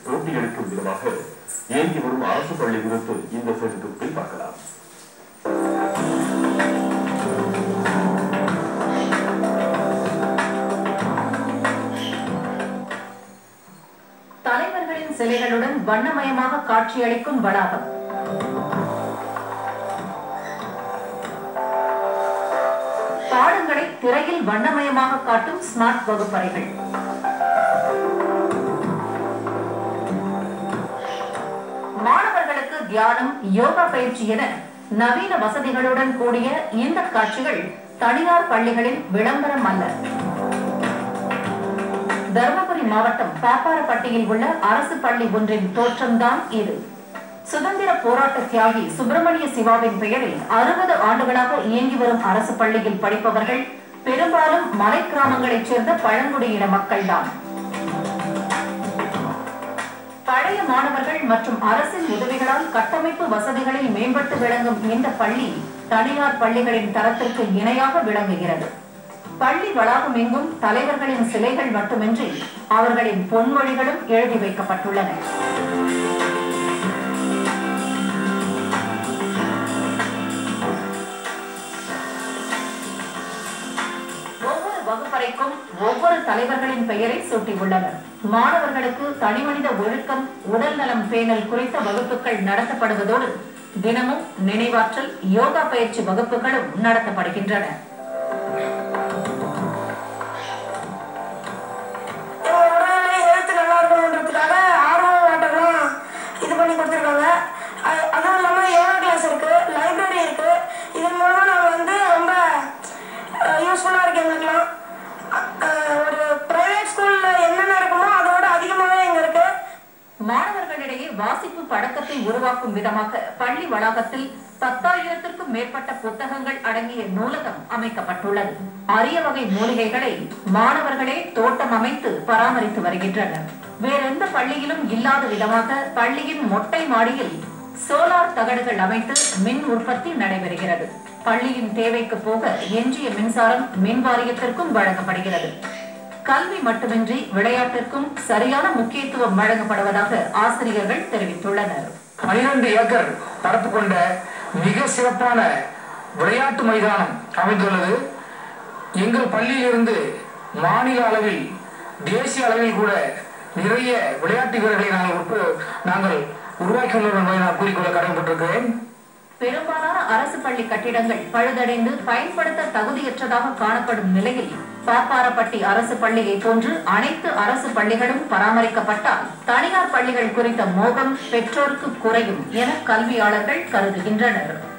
போட்டியளிக்கும் விதமாக இயங்கி வரும் அரசு பள்ளி குறித்து இந்த செய்திக்குறிப்பில் பார்க்கலாம் தலைவர்களின் சிலைகளுடன் வண்ணமயமாக காட்சியளிக்கும் வளாகம் பாடங்களை திரையில் வண்ணமயமாக காட்டும் ஸ்மார்ட் வகுப்பறைகள் மாணவர்களுக்கு தியானம் யோகா பயிற்சி என நவீன வசதிகளுடன் கூடிய இந்த காட்சிகள் தனியார் பள்ளிகளின் விளம்பரம் அல்ல தருமபுரி மாவட்டம் பாப்பாரப்பட்டியில் உள்ள அரசு பள்ளி ஒன்றின் தோற்றம்தான் இது சுதந்திர போராட்ட தியாகி சுப்பிரமணிய சிவாவின் பெயரில் அறுபது ஆண்டுகளாக இயங்கி வரும் அரசு பள்ளியில் படிப்பவர்கள் பெரும்பாலும் மலை கிராமங்களைச் சேர்ந்த பழங்குடியின மக்கள்தான் பழைய மாணவர்கள் மற்றும் அரசின் உதவிகளால் கட்டமைப்பு வசதிகளில் மேம்பட்டு விளங்கும் இந்த பள்ளி தனியார் பள்ளிகளின் தரத்திற்கு இணையாக விளங்குகிறது பள்ளி வளாகம் எங்கும் தலைவர்களின் சிலைகள் மட்டுமின்றி அவர்களின் பொன்மொழிகளும் எழுதி வைக்கப்பட்டுள்ளன ஒவ்வொரு வகுப்பறைக்கும் ஒவ்வொரு தலைவர்களின் பெயரை சூட்டியுள்ளனர் மாணவர்களுக்கு தனிமனித ஒழுக்கம் உடல் நலம் பேணல் குறித்த வகுப்புகள் நடத்தப்படுவதோடு தினமும் நினைவாற்றல் யோகா பயிற்சி வகுப்புகளும் நடத்தப்படுகின்றன இவங்க உடல்நிலை ஹெல்த் நல்லா இருக்கணுன்றதுக்காக ஆர்வம் வாட்டர்லாம் இது பண்ணி கொடுத்துருக்காங்க அது- அதுவும் இல்லாமல் யோகா கிளாஸ் இருக்கு லைப்ரரி இருக்கு இதன் மூலமாக நாங்கள் வந்து ரொம்ப யூஸ்ஃபுல்லாக இருக்கு எங்களுக்குலாம் அ- அஹ் ஒரு ப்ரைவேட் ஸ்கூலில் என்னென்ன இருக்குமோ அதோட அதிகமாகவே இங்கே இருக்கு மாணவர்களிடையே வாசிப்பு பழக்கத்தை உருவாக்கும் விதமாக பள்ளி வளாகத்தில் பத்தாயிரத்திற்கும் மேற்பட்ட புத்தகங்கள் அடங்கிய நூலகம் அமைக்கப்பட்டுள்ளது அரிய வகை மூலிகைகளை மாணவர்களே தோட்டம் அமைத்து பராமரித்து வருகின்றனர் வேறெந்த பள்ளியிலும் இல்லாத விதமாக பள்ளியின் மொட்டை மாடியில் சோலார் தகடுகள் அமைத்து மின் உற்பத்தி நடைபெறுகிறது பள்ளியின் தேவைக்கு போக எஞ்சிய மின்சாரம் மின் வாரியத்திற்கும் வழங்கப்படுகிறது கல்வி மட்டுமின்றி விளையாட்டிற்கும் சரியான முக்கியத்துவம் வழங்கப்படுவதாக ஆசிரியர்கள் தெரிவித்துள்ளனர் பனிரெண்டு ஏக்கர் பரப்பு கொண்ட மிக சிறப்பான விளையாட்டு மைதானம் அமைந்துள்ளது எங்கள் பள்ளியிலிருந்து மாநில அளவில் தேசிய அளவில் கூட நிறைய விளையாட்டு வீரர்களை நாங்கள் உற்ப- நாங்கள் உருவாக்கியுள்ளோம் என்பதை நான் கூறிக்கொள்ள கடமைப்பட்டிருக்கிறேன் பெரும்பாலான அரசு பள்ளி கட்டிடங்கள் பழுதடைந்து பயன்படுத்த தகுதியற்றதாக காணப்படும் நிலையில் பாப்பாரப்பட்டி அரசு பள்ளியை போன்று அனைத்து அரசு பள்ளிகளும் பராமரிக்கப்பட்டால் தனியார் பள்ளிகள் குறித்த மோகம் பெற்றோருக்கு குறையும் என கல்வியாளர்கள் கருதுகின்றனர்